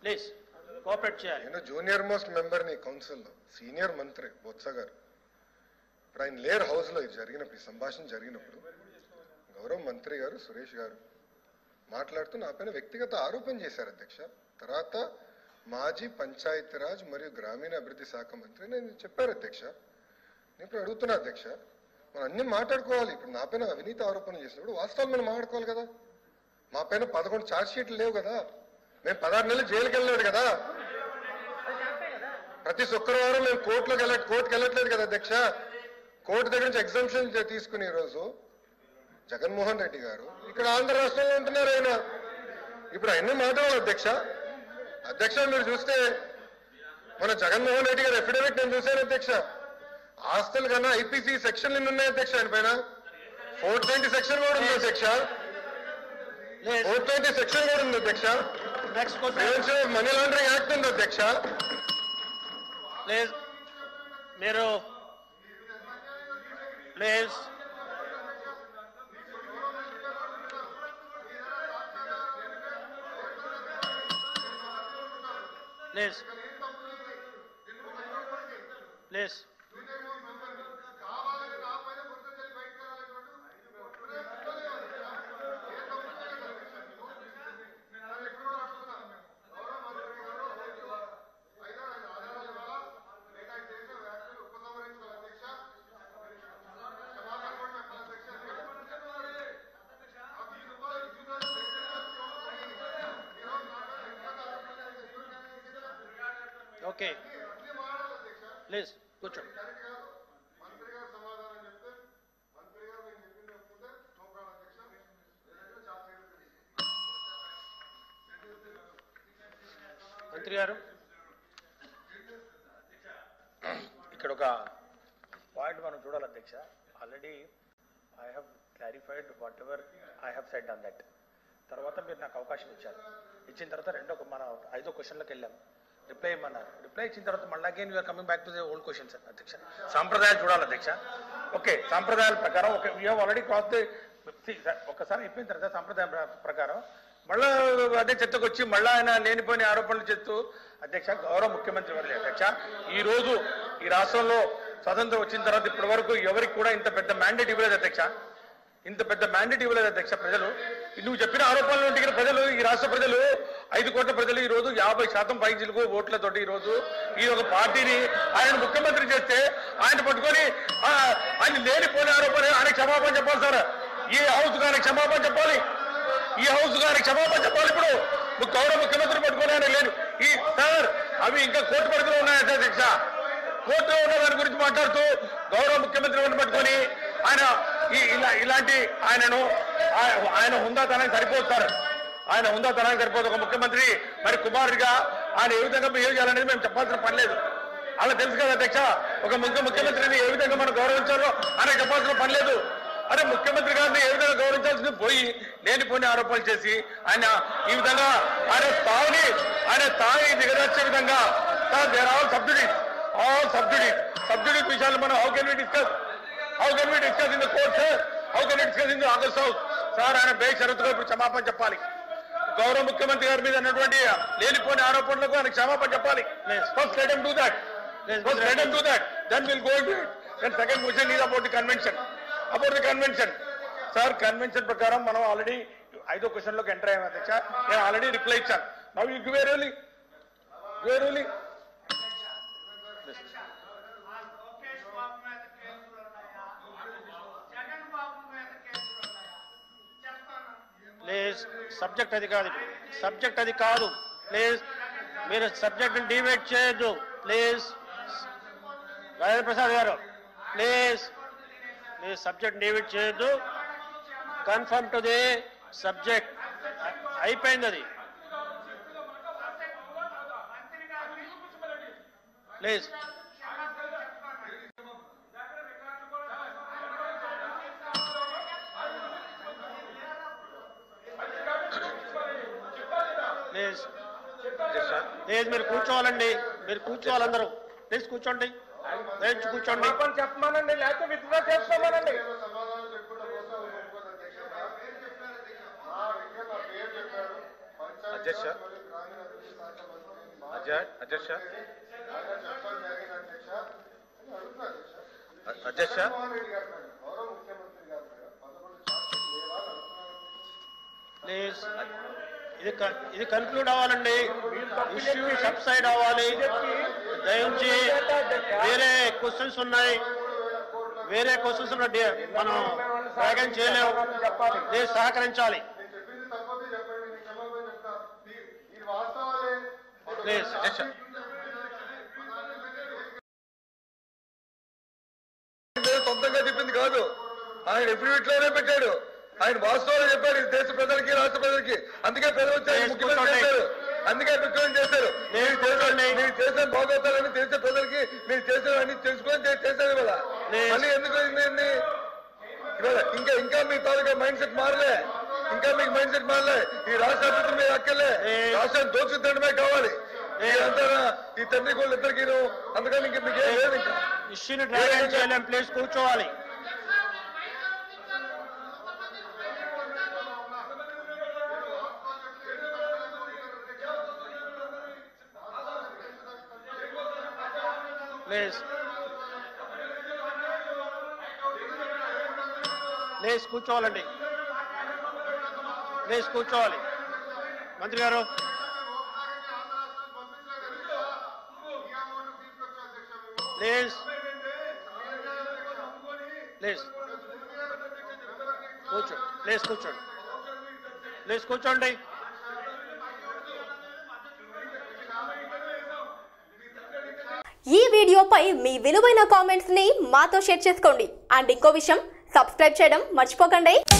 Please cooperate చేయాలి నేను junior most మెంబర్ని కౌన్సిల్లో సీనియర్ మంత్రి బొత్స గారు ఇప్పుడు ఆయన లేరు హౌస్లో ఇది జరిగినప్పుడు ఈ సంభాషణ జరిగినప్పుడు గౌరవ మంత్రి గారు సురేష్ గారు మాట్లాడుతూ నా పైన వ్యక్తిగత ఆరోపణ చేశారు అధ్యక్ష తర్వాత మాజీ పంచాయతీరాజ్ మరియు గ్రామీణ అభివృద్ధి శాఖ మంత్రి నేను చెప్పారు అధ్యక్ష నేను ఇప్పుడు అడుగుతున్నా అధ్యక్ష మనం అన్ని మాట్లాడుకోవాలి ఇప్పుడు నా పైన అవినీతి ఆరోపణ చేసినప్పుడు వాస్తవాలు మనం మాట్లాడుకోవాలి కదా మా పైన పదకొండు ఛార్జ్ షీట్లు లేవు కదా మేము పదహారు నెలలు జైలుకి వెళ్ళలేదు కదా ప్రతి శుక్రవారం మేము కోర్టులోకి వెళ్ళ కోర్టుకి వెళ్ళట్లేదు కదా అధ్యక్ష కోర్టు దగ్గర నుంచి ఎగ్జామ్షన్ తీసుకుని ఈరోజు జగన్మోహన్ రెడ్డి గారు ఇక్కడ ఆంధ్ర రాష్ట్రంలో ఉంటున్నారు ఆయన ఇప్పుడు ఆయన్ని మాట్లాడాలి అధ్యక్ష అధ్యక్ష మీరు చూస్తే మన జగన్మోహన్ రెడ్డి గారి అఫిడవిట్ నేను చూశాను అధ్యక్ష ఆస్తులు కన్నా ఐపీసీ సెక్షన్లు ఎన్ని ఉన్నాయి అధ్యక్ష ఆయన పైన ఫోర్ ట్వంటీ సెక్షన్ కూడా ఉంది అధ్యక్ష ప్లీజ్ ఫోర్ ట్వంటీ సెక్షన్ కూడా ఉంది అధ్యక్ష next question prevention of money laundering act ఉంది అధ్యక్ష ప్లీజ్ మీరు please please please okay please కూర్చోండి మంత్రి గారు ఇక్కడ ఒక పాయింట్ మనం చూడాలి అధ్యక్ష already I have clarified whatever I have said on that తర్వాత మీరు నాకు అవకాశం ఇచ్చారు ఇచ్చిన తర్వాత రెండో మన ఐదో క్వశ్చన్లకు వెళ్ళాం రిప్లై ఇమ్మన్నారు రిప్లై ఇచ్చిన తర్వాత మళ్ళీ again you are coming back to the old questions అధ్యక్ష సాంప్రదాయాలు చూడాలి అధ్యక్ష ఓకే సాంప్రదాయాల ప్రకారం okay you have already cross the ఒక్కసారి అయిపోయిన తర్వాత సాంప్రదాయం ప్ర- ప్రకారం మళ్ళా అదే చర్చకు వచ్చి మళ్ళా ఆయన లేనిపోయిన ఆరోపణలు చేస్తూ అధ్యక్ష గౌరవ ముఖ్యమంత్రి వర్లే అధ్యక్ష ఈ రోజు ఈ రాష్ట్రంలో స్వతంత్రం వచ్చిన తర్వాత ఇప్పటి వరకు ఎవరికి కూడా ఇంత పెద్ద మ్యాండేట్ ఇవ్వలేదు అధ్యక్ష ఇంత పెద్ద మ్యాండేట్ ఇవ్వలేదు అధ్యక్ష ప్రజలు నువ్వు చెప్పిన ఆరోపణలు ఉంటే ఇక్కడ ప్రజలు ఈ రాష్ట్ర ప్రజలు ఐదు కోట్ల ప్రజలు ఈ రోజు యాభై శాతం పైచిలకు ఓట్లతోటి ఈ రోజు ఈ ఒక పార్టీని ఆయన ముఖ్యమంత్రి చేస్తే ఆయన పట్టుకొని ఆ, ఆయన లేనిపోయిన ఆరోపణ ఆయన క్షమాపణ చెప్పాలి సార్ ఈ హౌస్ ఆయన క్షమాపణ చెప్పాలి ఈ హౌస్ గారికి క్షమాపణ చెప్పాలి ఇప్పుడు ము- గౌరవ ముఖ్యమంత్రి పట్టుకొని ఆయన లేరు ఈ సార్ అవి ఇంకా కోర్టు పరిధిలో ఉన్నాయి అధ్యక్ష కోర్టులో ఉన్న దాని గురించి మాట్లాడుతూ గౌరవ ముఖ్యమంత్రి వారిని పట్టుకొని ఆయన ఈ- ఇలా ఇలాంటి ఆయనను ఆయ- ఆయన హుందాతనానికి సరిపోదు సార్ ఆయన హుందాతనానికి సరిపోదు ఒక ముఖ్యమంత్రి మరి కుమారుడిగా ఆయన ఏ విధంగా బిహేవ్ చేయాలనేది మేము చెప్పాల్సిన పని లేదు అలా తెలుసు కదా అధ్యక్ష ఒక ముఖ్య ముఖ్యమంత్రిని ఏ విధంగా మనం గౌరవించాలో ఆయన చెప్పాల్సిన పని లేదు అరే ముఖ్యమంత్రి గారిని ఏ విధంగా గౌరవించాల్సింది పోయి లేనిపోని ఆరోపణలు చేసి ఆయన ఈ విధంగా ఆయన స్థాయిని ఆయన స్థాయి దిగదార్చే విధంగా there all subsidies all subsidies subsidies విషయాలు మనం how can we discuss how can we discuss in the court sir how can we discuss in the august house sir ఆయన బే షరతుగా ఇప్పుడు క్షమాపణ చెప్పాలి గౌరవ ముఖ్యమంత్రి గారి మీద ఉన్నటువంటి లేనిపోని ఆరోపణలకు ఆయన క్షమాపణ చెప్పాలి first let do that first let do that then will go to then second question is about the convention about the convention sir convention ప్రకారం మనం ఆల్రెడీ ఐదో క్వశ్చన్ లోకి ఎంటర్ అయ్యాం అధ్యక్ష నేను ఆల్రెడీ రిప్లై ఇచ్చాను నవ్ యూ గివ్ ఎరులీ ఎరులీ లోకేష్ బాబు మీద కేసులు ఉన్నాయా జగన్ బాబు మీద కేసులు ఉన్నాయా చెప్తాను ప్లీజ్ సబ్జెక్ట్ అది కాదు సబ్జెక్ట్ అది కాదు ప్లీజ్ మీరు సబ్జెక్ట్ డిబేట్ చేయొద్దు please Rajendra Prasad garu please please subject debate చేయొద్దు కన్ఫర్మ్ టు ది సబ్జెక్ట్ అయిపోయింది అది ప్లీజ్ ప్లీజ్ ప్లీజ్ మీరు కూర్చోవాలండి మీరు కూర్చోవాలి అందరూ ప్లీజ్ కూర్చోండి ప్లీజ్ కూర్చోండి చెప్పమానండి లేకపోతే విత్డ్రా చేసుకోమానండి సమాధానం చెప్పుకుంటా పోతే ఒప్పుకోదు అధ్యక్ష. నా పేరు చెప్పారు అధ్యక్ష. నా వ్యక్తిగత పేరు చెప్పారు. పంచాయతీ అధ్యక్ష. రాజ్ మరియు గ్రామీణ అభివృద్ధి శాఖ మంత్రి అధ్యక్ష అధ్యక్ష చర్చలు జరిగిన అధ్యక్ష అని అడుగుతున్నా అధ్యక్ష అధ్యక్ష జగన్మోహన్ రెడ్డి గారు మేడం, గౌరవ ముఖ్యమంత్రి గారు మేడం, పదకొండు ఛార్జీలు లేవా అని అడుగుతున్నాను ప్లీజ్ ఇది కన్- ఇది కన్క్లూడ్ అవ్వాలండి ఇష్యూ సబ్సైడ్ అవ్వాలి దయించి వేరే క్వశ్చన్స్ ఉన్నాయి వేరే క్వశ్చన్స్ మనం డ్రాగన్ చేయలేము ప్లీజ్ సహకరించాలి నేను చెప్పింది తప్పది చెప్పండి నేను క్షమాపణ చెప్తా ఈ- ఈ వాస్తవాలే ప్లీజ్ అధ్యక్ష నేను సొంతంగా చెప్పింది కాదు ఆయన అఫిడవిట్ లోనే పెట్టాడు ఆయన వాస్తవాలు చెప్పాడు ఈ దేశ ప్రజలకి రాష్ట్ర ప్రజలకి అందుకే ప్రజలు వచ్చి ఆయన Yes, ముఖ్యమంత్రి కూర్చోండి. చేశారు అందుకే ముఖ్యమంత్రి చేశారు మీరు చేసిన మీరు చేసిన బాగోతారని దేశ ప్రజలకి మీరు చేసిన అన్ని తెలుసుకొని చే- చేశారు కదా Yes. మళ్ళీ ఎందుకు ఇన్ని- ఇన్ని? ఇవాళ ఇంకా ఇంకా మీ తాలూకా మైండ్ సెట్ మారలే ఇంకా మీకు మైండ్ సెట్ మారలే ఈ రాష్ట్ర అభివృద్ధి మీరు అక్కర్లే Yes. రాష్ట్రాన్ని దోచుద్దడమే కావాలి మీరంతా ఈ తండ్రి కోళ్ళు ఇద్దరికి అందుకని ఇంకా మీకు ఏం లేదు ఇంకా ఇష్యూని డ్రాగన్ చేయలేం ప్లీజ్ కూర్చోవాలి ప్లీజ్ ప్లీజ్ కూర్చోవాలండి ప్లీజ్ కూర్చోవాలి మంత్రి గారు ప్లీజ్ ప్లీజ్ కూర్చో ప్లీజ్ కూర్చోండి ప్లీజ్ కూర్చోండి ఈ వీడియోపై మీ విలువైన కామెంట్స్ ని మాతో షేర్ చేసుకోండి అండ్ ఇంకో విషయం సబ్స్క్రైబ్ చేయడం మర్చిపోకండి